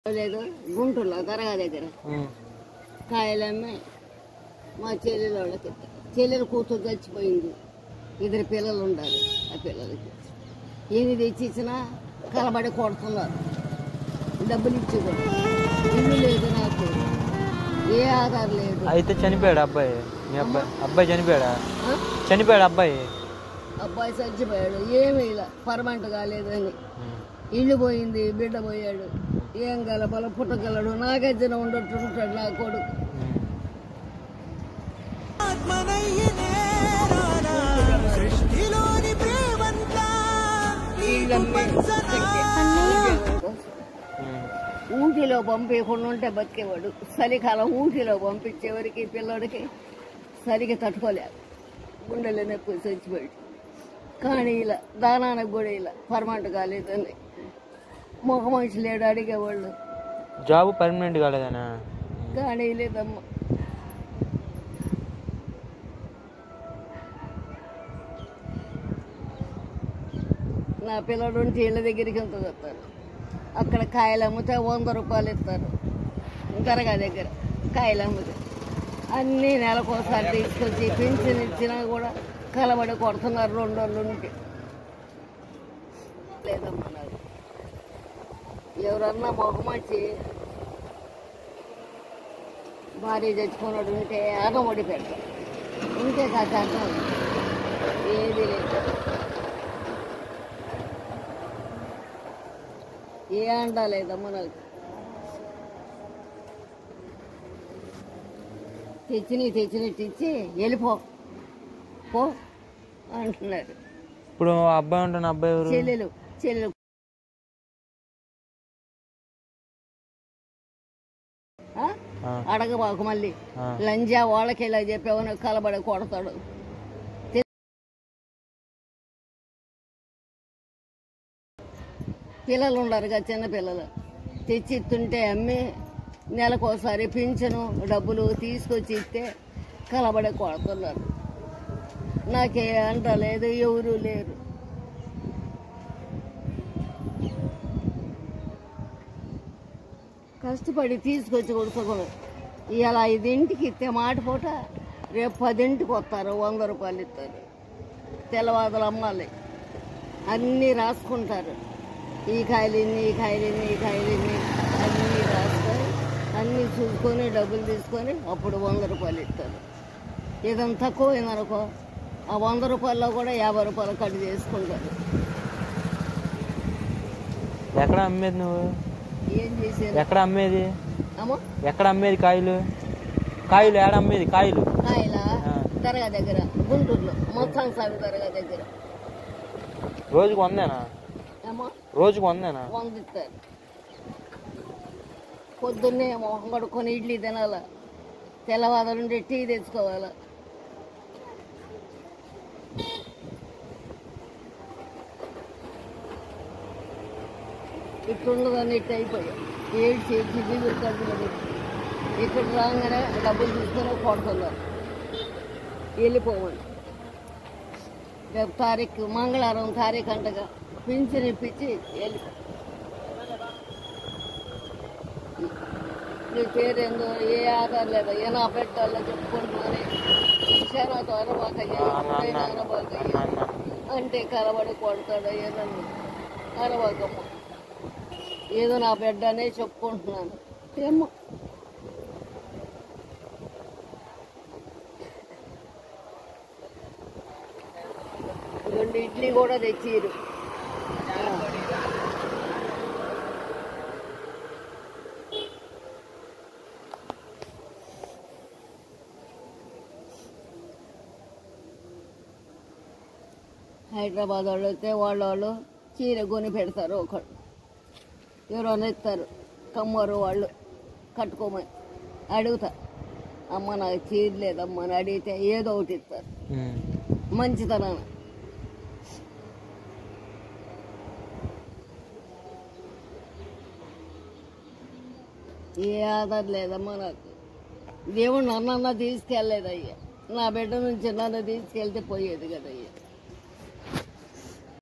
లేదు గుంటూరులో దర్గా దగ్గర ఉమ్. కాయలమ్మి మా చెల్లెలు వాళ్ళకి చెల్లెలు కూతురు చచ్చిపోయింది ఇద్దరు పిల్లలు ఉండాలి ఆ పిల్లలకి ఏమి తెచ్చి ఇచ్చినా కలబడి కొడుతున్నారు డబ్బులు ఇచ్చి కూడా ఇల్లు లేదు నాకు ఏ ఆధార్ లేదు అయితే చనిపోయాడు అబ్బాయి మీ అబ్బాయి అబ్బాయి చనిపోయాడా ఆ? చనిపోయాడు అబ్బాయి అబ్బాయి చచ్చిపోయాడు ఏమీ ఇలా పర్మనెంట్ కాలేదని ఉమ్. ఇల్లు పోయింది బిడ్డ పోయాడు ఏం గలపల పుట్టగలడు నాగజ్జన ఉండట్టు ఉంటాడు నా కొడుకు ఉమ్. వీళ్ళమ్మే ఉమ్. ఊటీలో పంపించకుండా ఉంటే బతికేవాడు చలికాలం ఊటీలో పంపించేవారికి పిల్లోడికి చలికి తట్టుకోలేదు గుండెలు నొప్పి చచ్చిపోయాడు కానీ ఇలా దానానికి కూడా ఇలా పర్మనెంట్ కాలేదని మొగ మనిషి లేడు అడిగేవాళ్ళు జాబ్ పర్మనెంట్ కాలేదనా కానీ లేదమ్మా నా పిల్లడు ఉంటే ఇళ్ళ దగ్గరికి ఎంత వస్తారు అక్కడ కాయలు అమ్మితే వంద రూపాయలు ఇస్తారు దర్గా దగ్గర కాయలు అమ్మితే అన్నీ నెలకోసారి తీసుకొచ్చి పెన్షన్ ఇచ్చినా కూడా కలబడి కొడుతున్నారు రెండు రోజులు ఉంటే లేదమ్మా నాకు ఎవరన్నా మొహమచ్చి భార్య చచ్చిపోయినాడు ఉంటే ఆగమడి పెడతారు ఉంటే కాక అర్థం ఏది లేదు ఏ అండా లేదమ్మా నాకు తెచ్చిని తెచ్చినట్టు ఇచ్చి వెళ్ళిపో పో అంటున్నారు ఇప్పుడు ఆ అబ్బాయి ఉంటున్న అబ్బాయి ఎవరు చెల్లెలు చెల్లెలు ఆ? ఆ, అడగబాకు మళ్ళీ ఆ. లంజా వాళ్ళకి ఇలా చెప్పావని కలబడి కొడతాడు తె- పిల్లలు ఉండరుగా చిన్న పిల్లలు తెచ్చి ఇస్తుంటే అమ్మి నెలకోసారి పింఛను డబ్బులు తీసుకొచ్చి ఇస్తే కలబడి కొడుతున్నారు నాకే అంట లేదు ఎవరు లేరు కష్టపడి తీసుకొచ్చి కొడుకోకూడదు ఇవాళ ఐదింటికి ఇస్తే మాట పూట రేపు పదింటికి వస్తారు వంద రూపాయలు ఇస్తారు తెల్లవాదలు అమ్మాలి అన్నీ రాసుకుంటారు ఈ కాయలు ఇన్ని ఈ కాయలు ఇన్ని ఈ కాయలు ఇన్ని అన్నీ రాసుకొని అన్నీ చూసుకొని డబ్బులు తీసుకొని అప్పుడు వంద రూపాయలు ఇస్తారు ఏదైనా తక్కువ అయిందనుకో ఆ వంద రూపాయల్లో కూడా యాభై రూపాయలు కట్ చేసుకుంటారు ఎక్కడ అమ్మేది నువ్వు ఏం చేసేది ఎక్కడ అమ్మేది అమ్మా ఎక్కడ అమ్మేది కాయలు కాయలు ఏడ అమ్మేది కాయలు కాయల ఆ. దర్గా దగ్గర గుంటూరులో మొత్తం స్వామి దర్గా దగ్గర రోజుకు వందేనా ఏమో రోజుకు వందేనా వందిస్తారు పొద్దున్నే మొహం కడుక్కొని ఇడ్లీ తినాల తెల్లవారు నుండి టీ తెచ్చుకోవాలా ఇట్లుండదని ఇట్టు అయిపోయా ఏడు చేసి బిల్లు కడుపులో పెట్టి ఇక్కడ రాగానే డబ్బులు తీసుకొని కొడుతున్నారు వెళ్ళిపోమని రేపు తారీఖు మంగళవారం తారీఖు అంటగా పింఛన్ ఇప్పించి వెళ్ళిపో నీ పేరేందో ఏ ఆధార్ లేదా ఏ నా పెట్టాలో చెప్పుకుంటున్నారే ఈశానాతో అనబాకయ్యా ఎప్పుడైనా అనబాకయ్యా అంటే కలబడి కొడతాడు ఏదన్నా అనబాకమ్మ ఏదో నా బిడ్డ అనే చెప్పుకుంటున్నాను ఏమో రెండు ఇడ్లీ కూడా తెచ్చిరు హైదరాబాద్ వాళ్ళు అయితే వాళ్ళ వాళ్ళు చీర కొని పెడతారు ఒకడు ఎవరైనా ఇస్తారు కమ్మరు వాళ్ళు కట్టుకోమని అడుగుతా అమ్మ నాకు చీర లేదమ్మా అని అడిగితే ఏదో ఒకటి ఇస్తారు ఉమ్. మంచితనం ఏ ఆధార్ లేదమ్మా నాకు దేవుడు నన్నన్నా తీసుకెళ్ళలేదయ్యా నా బిడ్డ నుంచి నన్ను తీసుకెళ్తే పోయేది కదయ్యా